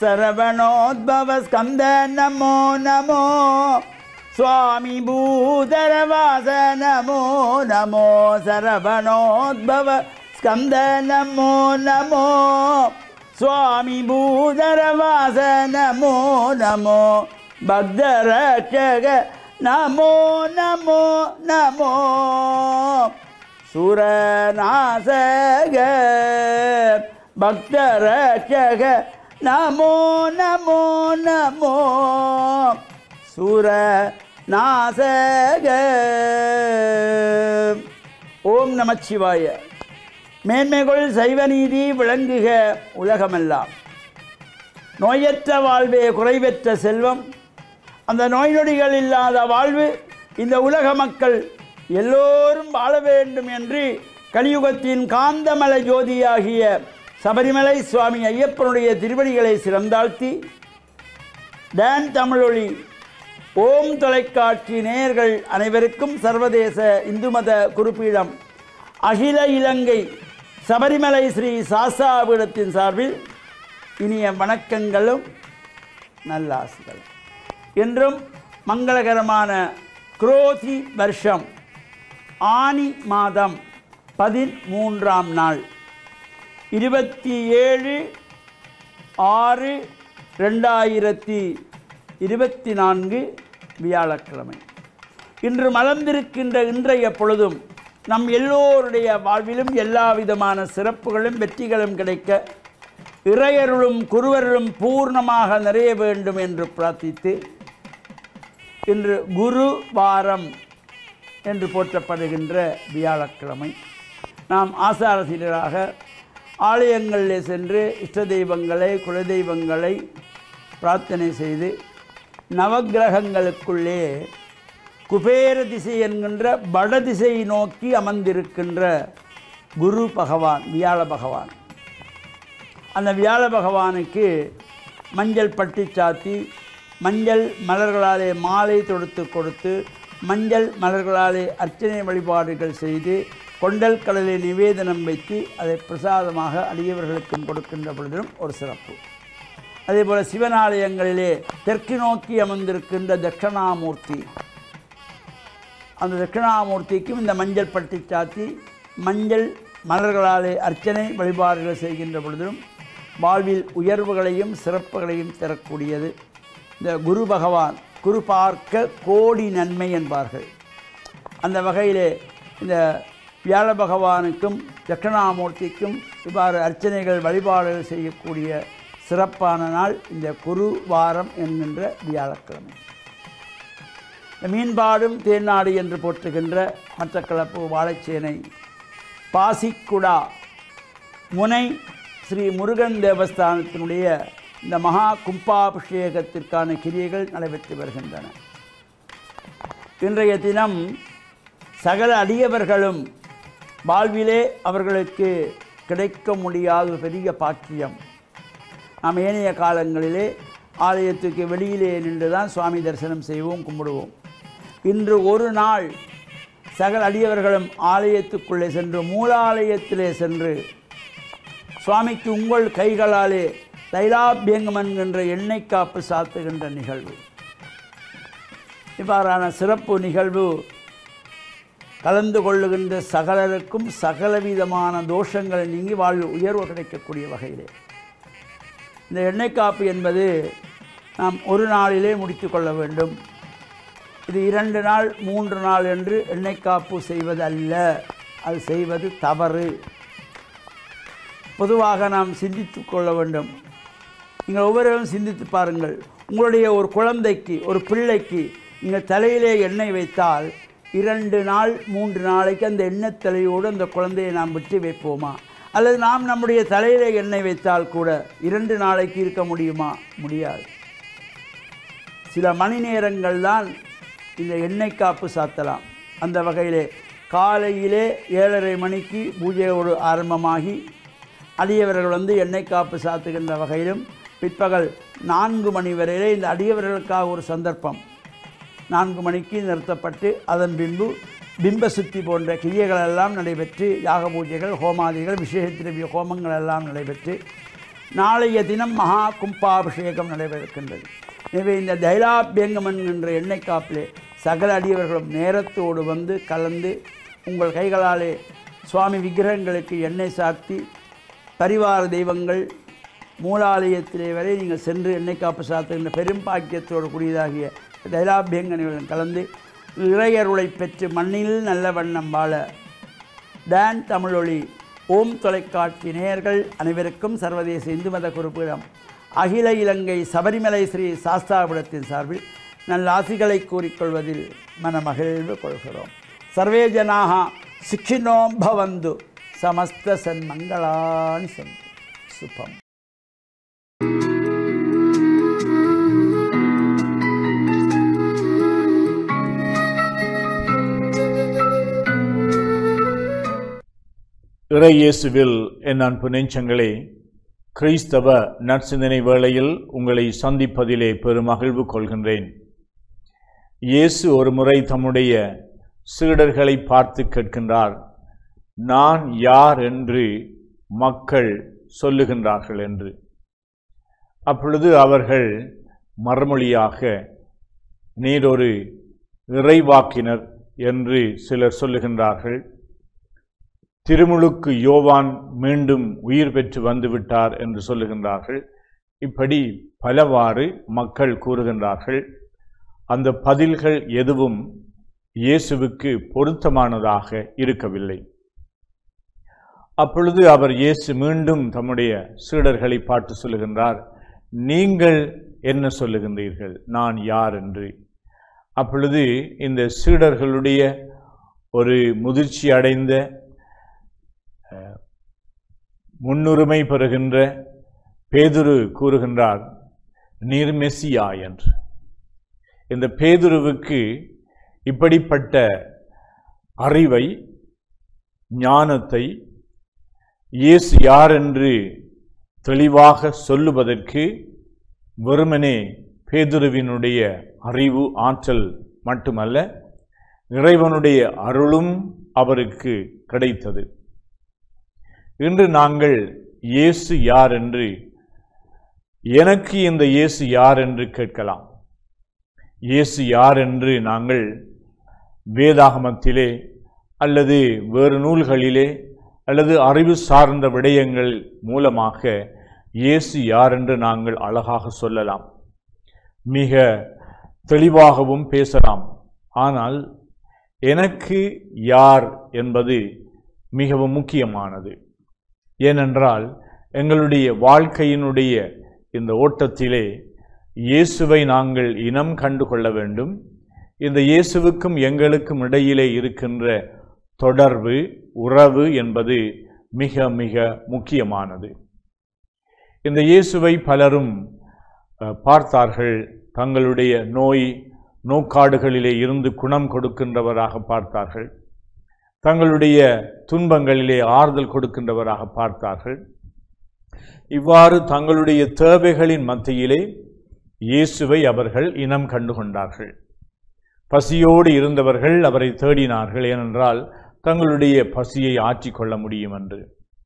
சரவணோத்பவ ஸ்கந்த நமோ நமோ சுவாமி பூதரவாச நமோ நமோ சரவணோத்பவ ஸ்கந்த நமோ நமோ சுவாமி பூதரவாச நமோ நமோ பக்தரட்சக நமோ நமோ நமோ சுரநாசக பக்தரட்சக நமோ நமோ நமோ சுர நாசக ஓம் நமச்சிவாய மேன்மைகள் சைவநீதி விளங்குக உலகமெல்லாம் நோயற்ற வாழ்வே குறைவற்ற செல்வம் அந்த நோய் நொடிகள் இல்லாத வாழ்வு இந்த உலக மக்கள் எல்லோரும் வாழ வேண்டும் என்று கலியுகத்தின் காந்தமலை ஜோதியாகிய சபரிமலை சுவாமி ஐயப்பனுடைய திருவடிகளை சிறந்தாழ்த்தி டான் தமிழொலி ஓம் தொலைக்காட்சி நேயர்கள் அனைவருக்கும் சர்வதேச இந்து மத குறிப்பீடம் அகில இலங்கை சபரிமலை ஸ்ரீ சாஸ்தாபீடத்தின் சார்பில் இனிய வணக்கங்களும் நல்லாசிகளும் என்றும் மங்களகரமான குரோதி வருஷம் ஆனி மாதம் பதிமூன்றாம் நாள் இருபத்தி ஏழு ஆறு ரெண்டாயிரத்தி இருபத்தி நான்கு வியாழக்கிழமை இன்று மலர்ந்திருக்கின்ற இன்றைய பொழுதும் நம் எல்லோருடைய வாழ்விலும் எல்லா விதமான சிறப்புகளும் வெற்றிகளும் கிடைக்க இறையருளும் குருவருளும் பூர்ணமாக நிறைய வேண்டும் என்று பிரார்த்தித்து இன்று குரு வாரம் என்று போற்றப்படுகின்ற வியாழக்கிழமை நாம் ஆசாரசீலராக ஆலயங்களில் சென்று இஷ்ட தெய்வங்களை குலதெய்வங்களை பிரார்த்தனை செய்து நவக்கிரகங்களுக்குள்ளே குபேர திசை என்கின்ற வடதிசையை நோக்கி அமர்ந்திருக்கின்ற குரு பகவான் வியாழ பகவான் அந்த வியாழ பகவானுக்கு மஞ்சள் பட்டி சாத்தி மஞ்சள் மலர்களாலே மாலை தொடுத்து கொடுத்து மஞ்சள் மலர்களாலே அர்ச்சனை வழிபாடுகள் செய்து கொண்டல் கடலை நிவேதனம் வைத்து அதை பிரசாதமாக அடியவர்களுக்கும் கொடுக்கின்ற பொழுதிலும் ஒரு சிறப்பு அதேபோல் சிவனாலயங்களிலே தெற்கு நோக்கி அமர்ந்திருக்கின்ற தட்சணாமூர்த்தி அந்த தட்சிணாமூர்த்திக்கும் இந்த மஞ்சள் பட்டி சாத்தி மஞ்சள் மலர்களாலே அர்ச்சனை வழிபாடுகள் செய்கின்ற பொழுதிலும் வாழ்வில் உயர்வுகளையும் சிறப்புகளையும் தரக்கூடியது இந்த குரு பகவான் குரு பார்க்க கோடி நன்மை என்பார்கள் அந்த வகையிலே இந்த வியாழ பகவானுக்கும் தட்சிணாமூர்த்திக்கும் இவ்வாறு அர்ச்சனைகள் வழிபாடுகள் செய்யக்கூடிய சிறப்பான நாள் இந்த குரு வாரம் என்கின்ற வியாழக்கிழமை இந்த மீன்பாடும் தேனாடு என்று போற்றுகின்ற மற்றக்கிழப்பு வாழைச்சேனை பாசிக்குடா முனை ஸ்ரீ முருகன் தேவஸ்தானத்தினுடைய இந்த மகா கும்பாபிஷேகத்திற்கான கிரியைகள் நடைபெற்று வருகின்றன இன்றைய தினம் சகல அடியவர்களும் வாழ்விலே அவர்களுக்கு கிடைக்க முடியாத ஒரு பெரிய பாக்கியம் நாம் ஏனைய காலங்களிலே ஆலயத்துக்கு வெளியிலே நின்று தான் சுவாமி தரிசனம் செய்வோம் கும்பிடுவோம் இன்று ஒரு நாள் சகல அடியவர்களும் ஆலயத்துக்குள்ளே சென்று மூலாலயத்திலே சென்று சுவாமிக்கு உங்கள் கைகளாலே தைலாபியங்கம் என்கின்ற எண்ணெய் காப்பு சாத்துகின்ற நிகழ்வு இவ்வாறான சிறப்பு நிகழ்வு கலந்து கொள்ளுகின்ற சகலருக்கும் சகலவிதமான தோஷங்கள் நீங்கி வாழ்வு உயர்வு கிடைக்கக்கூடிய வகையிலே இந்த எண்ணெய் காப்பு என்பது நாம் ஒரு நாளிலே முடித்து கொள்ள வேண்டும் இது இரண்டு நாள் மூன்று நாள் என்று எண்ணெய் காப்பு செய்வது அல்ல அது செய்வது தவறு பொதுவாக நாம் சிந்தித்து கொள்ள வேண்டும் நீங்கள் ஒவ்வொருவரும் சிந்தித்து பாருங்கள் உங்களுடைய ஒரு குழந்தைக்கு ஒரு பிள்ளைக்கு நீங்கள் தலையிலே எண்ணெய் வைத்தால் இரண்டு நாள் மூன்று நாளைக்கு அந்த எண்ணெய் தலையோடு அந்த குழந்தையை நாம் விட்டு வைப்போமா அல்லது நாம் நம்முடைய தலையிலே எண்ணெய் வைத்தால் கூட இரண்டு நாளைக்கு இருக்க முடியுமா முடியாது சில மணி நேரங்கள் தான் இந்த எண்ணெய் காப்பு சாத்தலாம் அந்த வகையிலே காலையிலே ஏழரை மணிக்கு பூஜையோடு ஆரம்பமாகி அடியவர்கள் வந்து எண்ணெய் காப்பு சாத்துகின்ற வகையிலும் பிற்பகல் நான்கு மணி வரையிலே இந்த அடியவர்களுக்காக ஒரு சந்தர்ப்பம் நான்கு மணிக்கு நிறுத்தப்பட்டு அதன் பின்பு பிம்ப சுத்தி போன்ற கிரியைகள் எல்லாம் நடைபெற்று யாக பூஜைகள் ஹோமாதிகள் விசேஷ திரவிய ஹோமங்கள் எல்லாம் நடைபெற்று நாளைய தினம் மகா கும்பாபிஷேகம் நடைபெறுகின்றது எனவே இந்த தைலாபியங்கம் என்கின்ற எண்ணெய் காப்பிலே சகல அடியவர்களும் நேரத்தோடு வந்து கலந்து உங்கள் கைகளாலே சுவாமி விக்கிரகங்களுக்கு எண்ணெய் சாத்தி பரிவார தெய்வங்கள் மூலாலயத்திலே வரை நீங்கள் சென்று எண்ணெய் காப்பு சாத்துகின்ற பெரும் பாக்கியத்தோடு கூடியதாகிய தைலாபியங்கங்களுடன் கலந்து இறையருளை பெற்று மண்ணில் நல்ல வண்ணம் வாழ டான் தமிழொலி ஓம் தொலைக்காட்சி நேயர்கள் அனைவருக்கும் சர்வதேச இந்து மத குறிப்பிடம் அகில இலங்கை சபரிமலை ஸ்ரீ சாஸ்தாபுரத்தின் சார்பில் நல்ல ஆசிகளை கூறிக்கொள்வதில் மனமகிழ்வு கொள்கிறோம் சர்வே ஜனாக சிக்ஷினோம் பவந்து சமஸ்த சன்மங்களான் சந்து சுபம் இறையேசுவில் என் அன்பு நெஞ்சங்களே கிறிஸ்தவ நற்சிந்தனை வேளையில் உங்களை சந்திப்பதிலே பெருமகிழ்வு கொள்கின்றேன் இயேசு ஒரு முறை தம்முடைய சீடர்களை பார்த்து கேட்கின்றார் நான் யார் என்று மக்கள் சொல்லுகின்றார்கள் என்று அப்பொழுது அவர்கள் மறுமொழியாக நீர் ஒரு இறைவாக்கினர் என்று சிலர் சொல்லுகின்றார்கள் திருமுழுக்கு யோவான் மீண்டும் உயிர் பெற்று வந்துவிட்டார் என்று சொல்லுகின்றார்கள் இப்படி பலவாறு மக்கள் கூறுகின்றார்கள் அந்த பதில்கள் எதுவும் இயேசுவுக்கு பொருத்தமானதாக இருக்கவில்லை அப்பொழுது அவர் இயேசு மீண்டும் தம்முடைய சீடர்களை பார்த்து சொல்லுகின்றார் நீங்கள் என்ன சொல்லுகின்றீர்கள் நான் யார் என்று அப்பொழுது இந்த சீடர்களுடைய ஒரு முதிர்ச்சி அடைந்த முன்னுரிமை பெறுகின்ற பேதுரு கூறுகின்றார் நீர் மெஸ்ஸியா என்று இந்த பேதுருவுக்கு இப்படிப்பட்ட அறிவை ஞானத்தை இயேசு யார் என்று தெளிவாக சொல்லுவதற்கு வெறுமனே பேதுருவினுடைய அறிவு ஆற்றல் மட்டுமல்ல இறைவனுடைய அருளும் அவருக்கு கிடைத்தது இன்று நாங்கள் இயேசு யார் என்று எனக்கு இந்த இயேசு யார் என்று கேட்கலாம் இயேசு யார் என்று நாங்கள் வேதாகமத்திலே அல்லது வேறு நூல்களிலே அல்லது அறிவு சார்ந்த விடயங்கள் மூலமாக இயேசு யார் என்று நாங்கள் அழகாக சொல்லலாம் மிக தெளிவாகவும் பேசலாம் ஆனால் எனக்கு யார் என்பது மிகவும் முக்கியமானது ஏனென்றால் எங்களுடைய வாழ்க்கையினுடைய இந்த ஓட்டத்திலே இயேசுவை நாங்கள் இனம் கண்டு கொள்ள வேண்டும் இந்த இயேசுவுக்கும் எங்களுக்கும் இடையிலே இருக்கின்ற தொடர்பு உறவு என்பது மிக மிக முக்கியமானது இந்த இயேசுவை பலரும் அஹ், பார்த்தார்கள் தங்களுடைய நோய் நோக்காடுகளிலே இருந்து குணம் கொடுக்கின்றவராக பார்த்தார்கள் தங்களுடைய துன்பங்களிலே ஆறுதல் கொடுக்கின்றவராக பார்த்தார்கள் இவ்வாறு தங்களுடைய தேவைகளின் மத்தியிலே இயேசுவை அவர்கள் இனம் கண்டு கொண்டார்கள் பசியோடு இருந்தவர்கள் அவரை தேடினார்கள் ஏனென்றால் தங்களுடைய பசியை ஆற்றிக்கொள்ள முடியும் என்று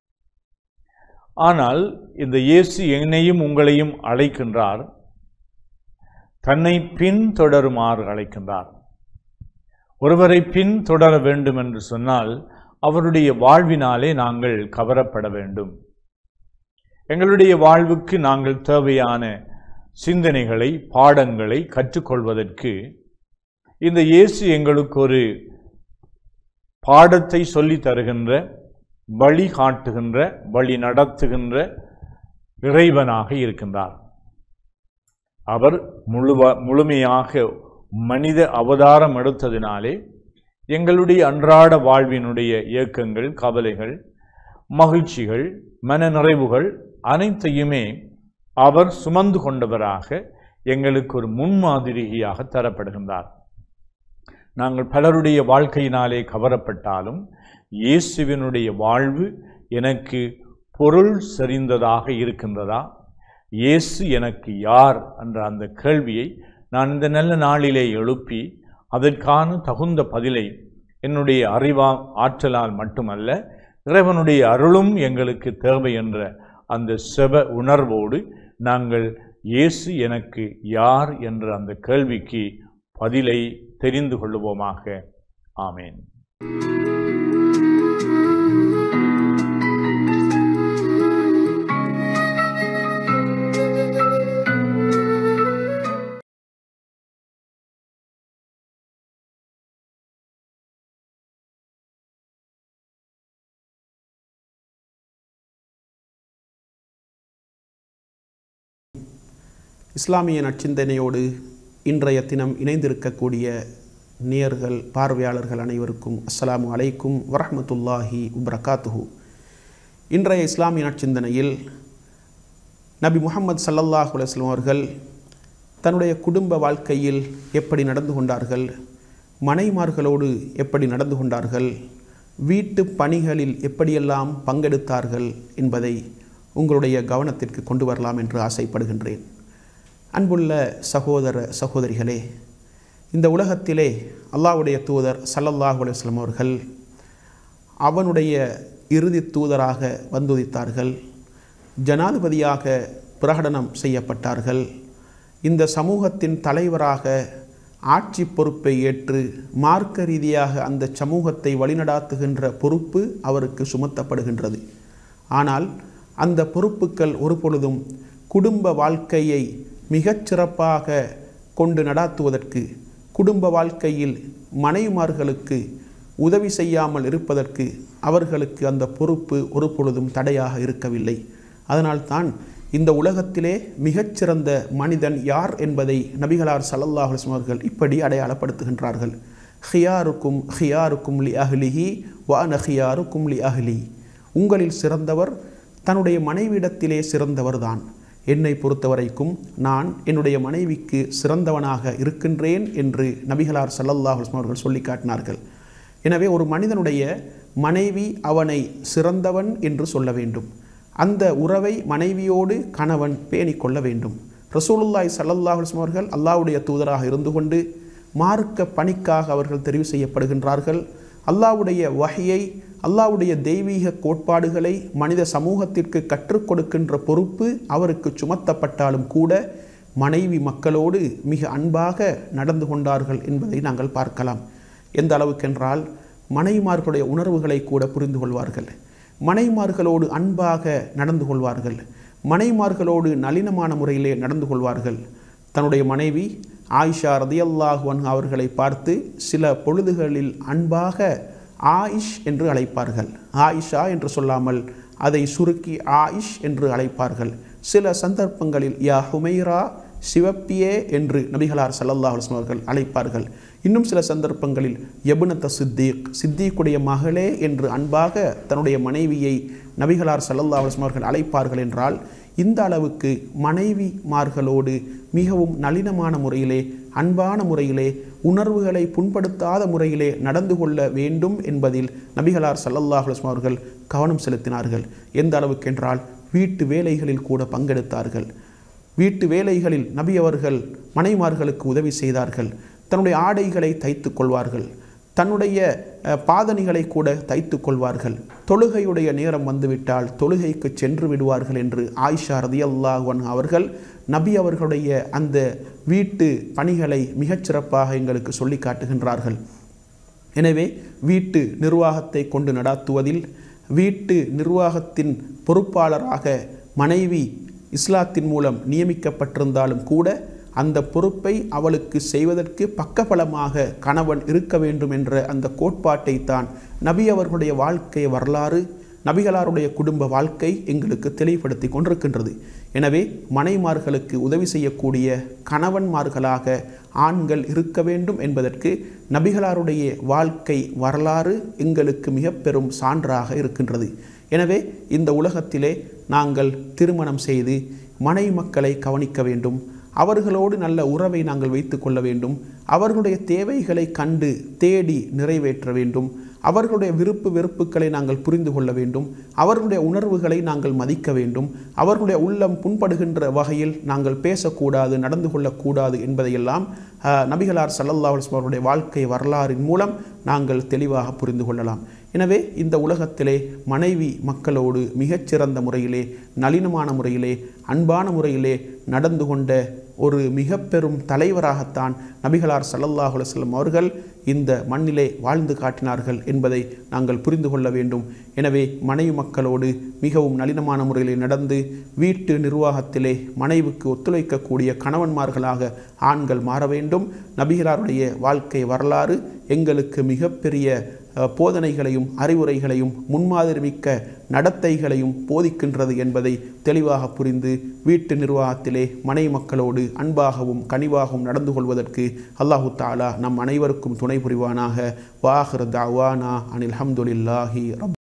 ஆனால் இந்த இயேசு என்னையும் உங்களையும் அழைக்கின்றார் தன்னை பின்தொடருமாறு அழைக்கின்றார் ஒருவரை பின்தொடர வேண்டும் என்று சொன்னால் அவருடைய வாழ்வினாலே நாங்கள் கவரப்பட வேண்டும் எங்களுடைய வாழ்வுக்கு நாங்கள் தேவையான சிந்தனைகளை பாடங்களை கற்றுக்கொள்வதற்கு இந்த இயேசு எங்களுக்கு ஒரு பாடத்தை சொல்லித் தருகின்ற வழி காட்டுகின்ற வழி நடத்துகின்ற இறைவனாக இருக்கின்றார் அவர் முழுவ முழுமையாக மனித அவதாரம் எடுத்ததினாலே எங்களுடைய அன்றாட வாழ்வினுடைய இயக்கங்கள் கவலைகள் மகிழ்ச்சிகள் மனநிறைவுகள் அனைத்தையுமே அவர் சுமந்து கொண்டவராக எங்களுக்கு ஒரு முன்மாதிரியாக தரப்படுகின்றார் நாங்கள் பலருடைய வாழ்க்கையினாலே கவரப்பட்டாலும் இயேசுவினுடைய வாழ்வு எனக்கு பொருள் செறிந்ததாக இருக்கின்றதா இயேசு எனக்கு யார் என்ற அந்த கேள்வியை நான் இந்த நல்ல நாளிலே எழுப்பி அதற்கான தகுந்த பதிலை என்னுடைய அறிவா ஆற்றலால் மட்டுமல்ல இறைவனுடைய அருளும் எங்களுக்கு தேவை என்ற அந்த செப உணர்வோடு நாங்கள் இயேசு எனக்கு யார் என்ற அந்த கேள்விக்கு பதிலை தெரிந்து கொள்ளுவோமாக ஆமேன் இஸ்லாமிய நற்சிந்தனையோடு இன்றைய தினம் இணைந்திருக்கக்கூடிய நேயர்கள் பார்வையாளர்கள் அனைவருக்கும் அஸ்ஸலாமு அலைக்கும் வரஹ்மத்துல்லாஹி வபரகாத்துஹு இன்றைய இஸ்லாமிய நற்சிந்தனையில் நபி முஹம்மது ஸல்லல்லாஹு அலைஹி வஸல்லம் அவர்கள் தன்னுடைய குடும்ப வாழ்க்கையில் எப்படி நடந்து கொண்டார்கள் மனைமார்களோடு எப்படி நடந்து கொண்டார்கள் வீட்டு பணிகளில் எப்படியெல்லாம் பங்கெடுத்தார்கள் என்பதை உங்களுடைய கவனத்திற்கு கொண்டு வரலாம் என்று ஆசைப்படுகின்றேன் அன்புள்ள சகோதர சகோதரிகளே இந்த உலகத்திலே அல்லாஹ்வுடைய தூதர் ஸல்லல்லாஹு அலைஹி வஸல்லம் அவர்கள் அவனுடைய இறுதி தூதராக வந்துதித்தார்கள் ஜனாதிபதியாக பிரகடனம் செய்யப்பட்டார்கள் இந்த சமூகத்தின் தலைவராக ஆட்சி பொறுப்பை ஏற்று மார்க்க ரீதியாக அந்த சமூகத்தை வழிநடாத்துகின்ற பொறுப்பு அவருக்கு சுமத்தப்படுகின்றது ஆனால் அந்த பொறுப்புகள் ஒரு பொழுதும் குடும்ப வாழ்க்கையை மிகச்சிறப்பாக கொண்டு நடாத்துவதற்கு குடும்ப வாழ்க்கையில் மனைவிமார்களுக்கு உதவி செய்யாமல் இருப்பதற்கு அவர்களுக்கு அந்த பொறுப்பு ஒரு பொழுதும் தடையாக இருக்கவில்லை அதனால்தான் இந்த உலகத்திலே மிகச்சிறந்த மனிதன் யார் என்பதை நபிகளார் சல்லல்லாஹு அலைஹி அவர்கள் இப்படி அடையாளப்படுத்துகின்றார்கள் ஹியாருக்கும் ஹியாருக்கும் லி அஹ்லிஹி வான ஹியாருக்கும் லி அஹ்லி உங்களில் சிறந்தவர் தன்னுடைய மனைவியிடத்திலே சிறந்தவர்தான் என்னை பொறுத்தவரைக்கும் நான் என்னுடைய மனைவிக்கு சிறந்தவனாக இருக்கின்றேன் என்று நபிகளார் சல்லல்லாஹு அலைஹி அவர்கள் சொல்லி காட்டினார்கள் எனவே ஒரு மனிதனுடைய மனைவி அவனை சிறந்தவன் என்று சொல்ல வேண்டும் அந்த உறவை மனைவியோடு கணவன் பேணிக் கொள்ள வேண்டும் ரசூலுல்லாய் சல்லல்லாஹு அலைஹி அவர்கள் அல்லாஹ்வுடைய தூதராக இருந்து கொண்டு மார்க்க பணிக்காக அவர்கள் தெரிவு செய்யப்படுகின்றார்கள் அல்லாஹ்வுடைய வகையை அல்லாஹ்வுடைய தெய்வீக கோட்பாடுகளை மனித சமூகத்திற்கு கற்றுக் கொடுக்கின்ற பொறுப்பு அவருக்கு சுமத்தப்பட்டாலும் கூட மனைவி மக்களோடு மிக அன்பாக நடந்து கொண்டார்கள் என்பதை நாங்கள் பார்க்கலாம் எந்த அளவுக்கென்றால் மனைவிமார்களுடைய உணர்வுகளை கூட புரிந்து கொள்வார்கள் மனைமார்களோடு அன்பாக நடந்து கொள்வார்கள் மனைமார்களோடு நளினமான முறையிலே நடந்து கொள்வார்கள் தன்னுடைய மனைவி ஆயிஷா ரதியல்லாஹுவன் அவர்களை பார்த்து சில பொழுதுகளில் அன்பாக ஆயிஷ் என்று அழைப்பார்கள் ஆயிஷா என்று சொல்லாமல் அதை சுருக்கி ஆயிஷ் என்று அழைப்பார்கள் சில சந்தர்ப்பங்களில் யா ஹுமைரா சிவப்பியே என்று நபிகளார் சல்லல்லாஹ் அலுவலம் அவர்கள் அழைப்பார்கள் இன்னும் சில சந்தர்ப்பங்களில் எபுனத்த சித்தீக் சித்தீக்குடைய மகளே என்று அன்பாக தன்னுடைய மனைவியை நபிகளார் சல்லல்லாஹ் அலுவலம் அவர்கள் அழைப்பார்கள் என்றால் இந்த அளவுக்கு மனைவிமார்களோடு மிகவும் நளினமான முறையிலே அன்பான முறையிலே உணர்வுகளை புண்படுத்தாத முறையிலே நடந்து கொள்ள வேண்டும் என்பதில் நபிகளார் சல்லல்லாஹ் அலுவலம் அவர்கள் கவனம் செலுத்தினார்கள் எந்த அளவுக்கென்றால் வீட்டு வேலைகளில் கூட பங்கெடுத்தார்கள் வீட்டு வேலைகளில் நபி அவர்கள் மனைமார்களுக்கு உதவி செய்தார்கள் தன்னுடைய ஆடைகளை தைத்து கொள்வார்கள் தன்னுடைய பாதணிகளை கூட தைத்து கொள்வார்கள் தொழுகையுடைய நேரம் வந்துவிட்டால் தொழுகைக்கு சென்று விடுவார்கள் என்று ஆயிஷா ரதியல்லாஹன் அவர்கள் நபி அவர்களுடைய அந்த வீட்டு பணிகளை மிகச்சிறப்பாக எங்களுக்கு சொல்லி காட்டுகின்றார்கள் எனவே வீட்டு நிர்வாகத்தை கொண்டு நடாத்துவதில் வீட்டு நிர்வாகத்தின் பொறுப்பாளராக மனைவி இஸ்லாத்தின் மூலம் நியமிக்கப்பட்டிருந்தாலும் கூட அந்த பொறுப்பை அவளுக்கு செய்வதற்கு பக்கபலமாக கணவன் இருக்க வேண்டும் என்ற அந்த கோட்பாட்டை தான் நபி அவர்களுடைய வாழ்க்கை வரலாறு நபிகளாருடைய குடும்ப வாழ்க்கை எங்களுக்கு தெளிவுபடுத்தி கொண்டிருக்கின்றது எனவே மனைமார்களுக்கு உதவி செய்யக்கூடிய கணவன்மார்களாக ஆண்கள் இருக்க வேண்டும் என்பதற்கு நபிகளாருடைய வாழ்க்கை வரலாறு எங்களுக்கு மிக பெரும் சான்றாக இருக்கின்றது எனவே இந்த உலகத்திலே நாங்கள் திருமணம் செய்து மனை மக்களை கவனிக்க வேண்டும் அவர்களோடு நல்ல உறவை நாங்கள் வைத்து கொள்ள வேண்டும் அவர்களுடைய தேவைகளை கண்டு தேடி நிறைவேற்ற வேண்டும் அவர்களுடைய விருப்பு வெறுப்புகளை நாங்கள் புரிந்து கொள்ள வேண்டும் அவர்களுடைய உணர்வுகளை நாங்கள் மதிக்க வேண்டும் அவர்களுடைய உள்ளம் புண்படுகின்ற வகையில் நாங்கள் பேசக்கூடாது நடந்து கொள்ளக்கூடாது என்பதையெல்லாம் நபிகளார் சல்லல்லா அவருடைய வாழ்க்கை வரலாறின் மூலம் நாங்கள் தெளிவாக புரிந்து கொள்ளலாம் எனவே இந்த உலகத்திலே மனைவி மக்களோடு மிகச்சிறந்த முறையிலே நளினமான முறையிலே அன்பான முறையிலே நடந்து கொண்ட ஒரு மிக பெரும் தலைவராகத்தான் நபிகளார் ஸல்லல்லாஹு அலைஹி வஸல்லம் அவர்கள் இந்த மண்ணிலே வாழ்ந்து காட்டினார்கள் என்பதை நாங்கள் புரிந்து கொள்ள வேண்டும் எனவே மனைவி மக்களோடு மிகவும் நளினமான முறையிலே நடந்து வீட்டு நிர்வாகத்திலே மனைவிக்கு ஒத்துழைக்கக்கூடிய கணவன்மார்களாக ஆண்கள் மாற வேண்டும் நபிகளாருடைய வாழ்க்கை வரலாறு எங்களுக்கு மிகப்பெரிய அஹ், போதனைகளையும் அறிவுரைகளையும் முன்மாதிரிமிக்க நடத்தைகளையும் போதிக்கின்றது என்பதை தெளிவாக புரிந்து வீட்டு நிர்வாகத்திலே மனை மக்களோடு அன்பாகவும் கனிவாகவும் நடந்து கொள்வதற்கு அல்லாஹு தாலா நம் அனைவருக்கும் துணை புரிவானாக வாஹிர் தாவானா அனில் ஹம்துலில்லாஹி ரப்